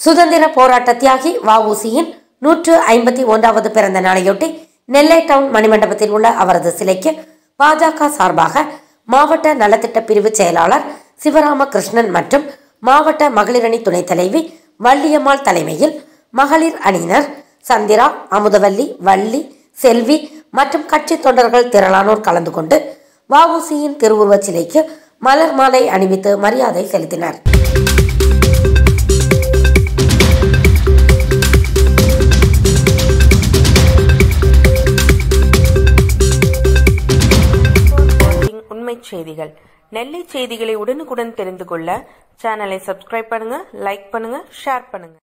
சுதந்திர போராட்ட தியாகி வஉசியின் நூற்று ஐம்பத்தி ஒன்றாவது பிறந்த நாளையொட்டி நெல்லை டவுன் மணிமண்டபத்தில் உள்ள அவரது சிலைக்கு பாஜக சார்பாக மாவட்ட நலத்திட்ட பிரிவு செயலாளர் சிவராமகிருஷ்ணன் மற்றும் மாவட்ட மகளிரணி துணைத் தலைவி வள்ளியம்மாள் தலைமையில் மகளிர் அணியினர் சந்திரா அமுதவல்லி வள்ளி செல்வி மற்றும் கட்சி தொண்டர்கள் திரளானோர் கலந்து கொண்டு வஉசியின் திருவுருவச் சிலைக்கு மலர் மாலை அணிவித்து மரியாதை செலுத்தினர் உண்மை செய்திகள் நெல்லை செய்திகளை உடனுக்குடன் தெரிந்து கொள்ள சேனலை சப்ஸ்கிரைப் பண்ணுங்க லைக் பண்ணுங்க ஷேர் பண்ணுங்க